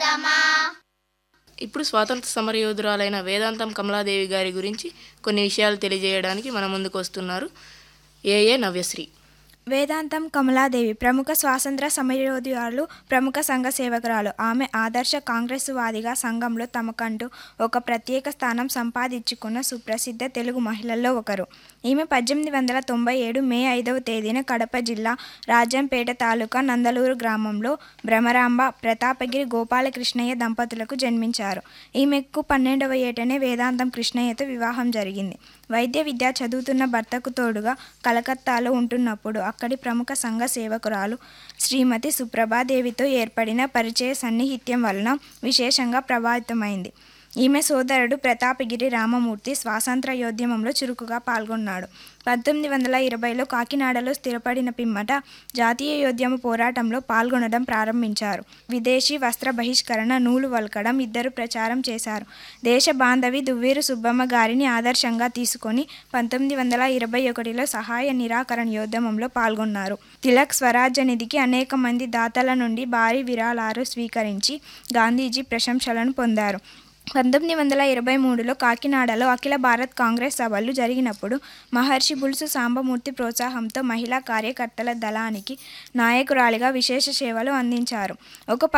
ఇప్పుడు స్వాతంత్ర సమరయోధురాలైన వేదాంతం కమలాదేవి గారి గురించి కొన్ని విషయాలు తెలియజేయడానికి మన ముందుకు వస్తున్నారు ఏఏ నవ్యశ్రీ వేదాంతం కమలాదేవి ప్రముఖ స్వాతంత్ర సమరయోధురాలు ప్రముఖ సంఘ సేవకురాలు ఆమె ఆదర్శ కాంగ్రెసువాదిగా సంఘంలో తమకంటూ ఒక ప్రత్యేక స్థానం సంపాదించుకున్న సుప్రసిద్ధ తెలుగు మహిళల్లో ఒకరు ఈమె పద్దెనిమిది వందల తొంభై ఏడు మే ఐదవ తేదీన కడప జిల్లా రాజంపేట తాలూకా నందలూరు గ్రామంలో భ్రమరాంబ ప్రతాపగిరి గోపాలకృష్ణయ్య దంపతులకు జన్మించారు ఈమెకు పన్నెండవ ఏటనే వేదాంతం కృష్ణయ్యతో వివాహం జరిగింది వైద్య విద్య చదువుతున్న భర్తకు తోడుగా కలకత్తాలో ఉంటున్నప్పుడు అక్కడి ప్రముఖ సంఘ సేవకురాలు శ్రీమతి సుప్రభాదేవితో ఏర్పడిన పరిచయ సన్నిహిత్యం వలన విశేషంగా ప్రభావితమైంది ఈమె సోదరుడు ప్రతాపగిరి రామమూర్తి స్వాతంత్ర యోద్యమంలో చురుకుగా పాల్గొన్నాడు పంతొమ్మిది వందల ఇరవైలో కాకినాడలో స్థిరపడిన పిమ్మట జాతీయ యోద్యమ పోరాటంలో పాల్గొనడం ప్రారంభించారు విదేశీ వస్త్ర బహిష్కరణ నూలు వల్కడం ఇద్దరు ప్రచారం చేశారు దేశ బాంధవి దువ్వేరు సుబ్బమ్మ గారిని ఆదర్శంగా తీసుకొని పంతొమ్మిది వందల ఇరవై ఒకటిలో సహాయ నిరాకరణ యోద్యమంలో పాల్గొన్నారు తిలక్ స్వరాజ్య నిధికి అనేక మంది దాతల నుండి భారీ విరాళాలు స్వీకరించి గాంధీజీ ప్రశంసలను పొందారు పంతొమ్మిది వందల ఇరవై మూడులో కాకినాడలో అఖిల భారత్ కాంగ్రెస్ సభలు జరిగినప్పుడు మహర్షి బుల్సు సాంబమూర్తి ప్రోత్సాహంతో మహిళా కార్యకర్తల దళానికి నాయకురాలిగా విశేష సేవలు అందించారు ఒక